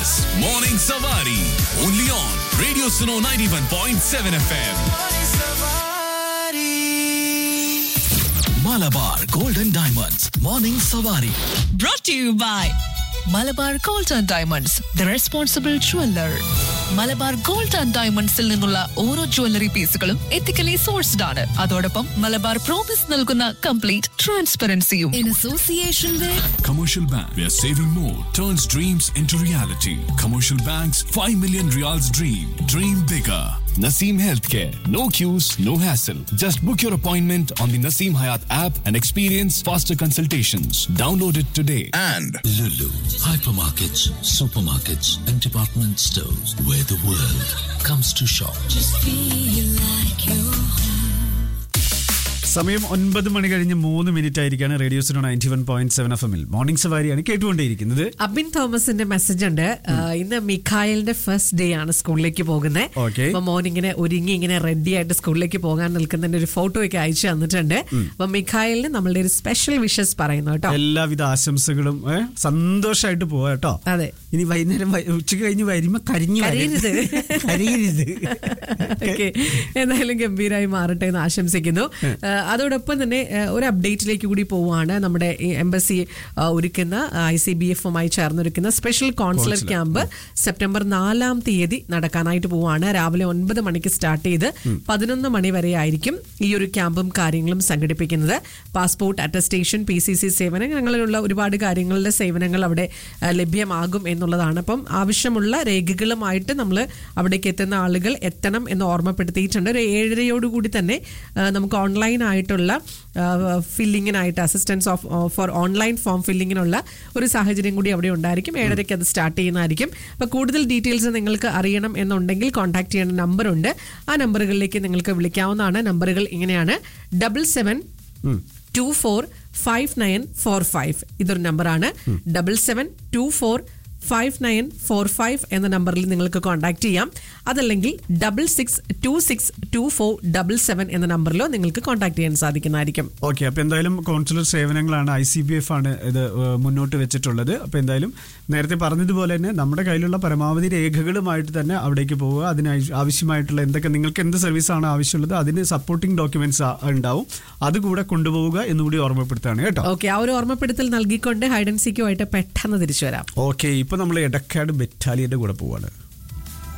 is Morning Savari. Only on Radio Suno 91.7 FM. Malabar Golden Diamonds. Morning Savari. brought to you by Malabar gold and diamonds the responsible jeweller Malabar gold and ഡയമണ്ട്സിൽ നിന്നുള്ള ഓരോ jewellery പീസുകളും ethically sourced ആണ് അതോടൊപ്പം Malabar promise നൽകുന്ന complete ട്രാൻസ്പെറൻസിയും in association with Commercial Bank, where saving more turns dreams into reality. Commercial Bank's 5 million reals dream. Dream bigger. Naseem Healthcare. No queues, no hassle. Just book your appointment on the Naseem Hayat app and experience faster consultations. Download it today. And Lulu, hypermarkets, supermarkets, and department stores where the world comes to shop. സമയം ഒൻപത് മണി കഴിഞ്ഞ് മൂന്ന് minute ആയിരിക്കാണ് radio Suno ninety one point seven F എമ്മിൽ morning സവാരിയാണ് കേട്ടുകൊണ്ടേയിരിക്കുന്നത് അബിൻ തോമസിന്റെ മെസ്സേജ് ഉണ്ട് ആ, ഇന്ന് മിഖായലിന്റെ ഫസ്റ്റ് ഡേ ആണ് സ്കൂളിലേക്ക് പോകുന്നത് Okay. അപ്പൊ മോൻ ഇങ്ങനെ ഒരുങ്ങി ഇങ്ങനെ റെഡി ആയിട്ട് സ്കൂളിലേക്ക് പോകാൻ നിൽക്കുന്നതിന്റെ ഒരു ഫോട്ടോ ഒക്കെ അയച്ചു തന്നിട്ടുണ്ട് അപ്പൊ മിഖായലിന് നമ്മളുടെ ഒരു സ്പെഷ്യൽ വിഷസ് പറയുന്നു കേട്ടോ എല്ലാവിധ ആശംസകളും ഏ, സന്തോഷമായിട്ട് പോവാ കേട്ടോ അതെ. ഇനി വൈകുന്നേരം വൈ- ഉച്ചയ്ക്ക് കഴിഞ്ഞ് വരുമ്പോ കരിഞ്ഞു കരയരുത്. കരയരുത് ഓക്കെ എന്തായാലും ഗംഭീരമായി മാറട്ടെ എന്ന് ആശംസിക്കുന്നു ആ, അതോടൊപ്പം തന്നെ ആ, ഒരു അപ്ഡേറ്റിലേക്ക് കൂടി പോവുകയാണ് നമ്മുടെ ഈ എംബസി ആ, ഒരുക്കുന്ന ഐ സി ബി എഫുമായി ചേർന്നൊരുക്കുന്ന സ്പെഷ്യൽ കോൺസുലർ ക്യാമ്പ് സെപ്റ്റംബർ നാലാം തീയതി നടക്കാനായിട്ട് പോവുകയാണ് രാവിലെ ഒൻപത് മണിക്ക് സ്റ്റാർട്ട് ചെയ്ത് പതിനൊന്ന് മണി വരെ ആയിരിക്കും ഈ ഒരു ക്യാമ്പും കാര്യങ്ങളും സംഘടിപ്പിക്കുന്നത് passport attestation P C C സേവനം അങ്ങനെയുള്ള ഒരുപാട് കാര്യങ്ങളുടെ സേവനങ്ങൾ അവിടെ ആ, ലഭ്യമാകും എന്നുള്ളതാണ് അപ്പം ആവശ്യമുള്ള രേഖകളുമായിട്ട് നമ്മൾ അവിടേക്ക് എത്തുന്ന ആളുകൾ എത്തണം എന്ന് ഓർമ്മപ്പെടുത്തിയിട്ടുണ്ട് ഒരു ഏഴരയോടുകൂടി തന്നെ ആ, നമുക്ക് ഓൺലൈൻ ആയിട്ടുള്ള ഫില്ലിങ്ങിനായിട്ട് assistance of for online form ഫില്ലിങ്ങിനുള്ള ഒരു സാഹചര്യം കൂടി അവിടെ ഉണ്ടായിരിക്കും ഏഴരയ്ക്ക് അത് സ്റ്റാർട്ട് ചെയ്യുന്നതായിരിക്കും അപ്പോൾ കൂടുതൽ ഡീറ്റെയിൽസ് നിങ്ങൾക്ക് അറിയണം എന്നുണ്ടെങ്കിൽ കോൺടാക്ട് ചെയ്യേണ്ട നമ്പറുണ്ട് ആ നമ്പറുകളിലേക്ക് നിങ്ങൾക്ക് വിളിക്കാവുന്നതാണ് നമ്പറുകൾ ഇങ്ങനെയാണ് double seven two four five nine four five ഇതൊരു നമ്പറാണ് double seven two four five nine four five എന്ന നമ്പറിൽ നിങ്ങൾക്ക് കോൺടാക്ട് ചെയ്യാം അതല്ലെങ്കിൽ double six two six two four double seven എന്ന നമ്പറിലോ നിങ്ങൾക്ക് കോൺടാക്ട് ചെയ്യാൻ സാധിക്കുന്നതായിരിക്കും ഓക്കെ അപ്പൊ എന്തായാലും കോൺസുലർ സേവനങ്ങളാണ് ഐ സി ബി എഫ് ആണ് ഇത് ഏഹ്, മുന്നോട്ട് വെച്ചിട്ടുള്ളത് അപ്പൊ എന്തായാലും നേരത്തെ പറഞ്ഞതുപോലെ തന്നെ നമ്മുടെ കയ്യിലുള്ള പരമാവധി രേഖകളുമായിട്ട് തന്നെ അവിടേക്ക് പോവുക അതിന് ആവശ്യ- ആവശ്യമായിട്ടുള്ള എന്തൊക്കെ നിങ്ങൾക്ക് എന്ത് സർവീസാണ് ആവശ്യമുള്ളത് അതിന് സപ്പോർട്ടിംഗ് ഡോക്യുമെന്റ്സ് ഉണ്ടാവും അതുകൂടെ കൊണ്ടുപോവുക എന്നുകൂടി ഓർമ്മപ്പെടുത്താണ് കേട്ടോ ഓക്കെ ആ ഒരു ഓർമ്മപ്പെടുത്തൽ നൽകിക്കൊണ്ട് ഹൈഡൻസിക്കുമായിട്ട് പെട്ടെന്ന് തിരിച്ചു വരാം ഓക്കെ ഇപ്പൊ നമ്മൾ എടക്കാട് ബറ്റാലിയന്റെ കൂടെ പോവാണ്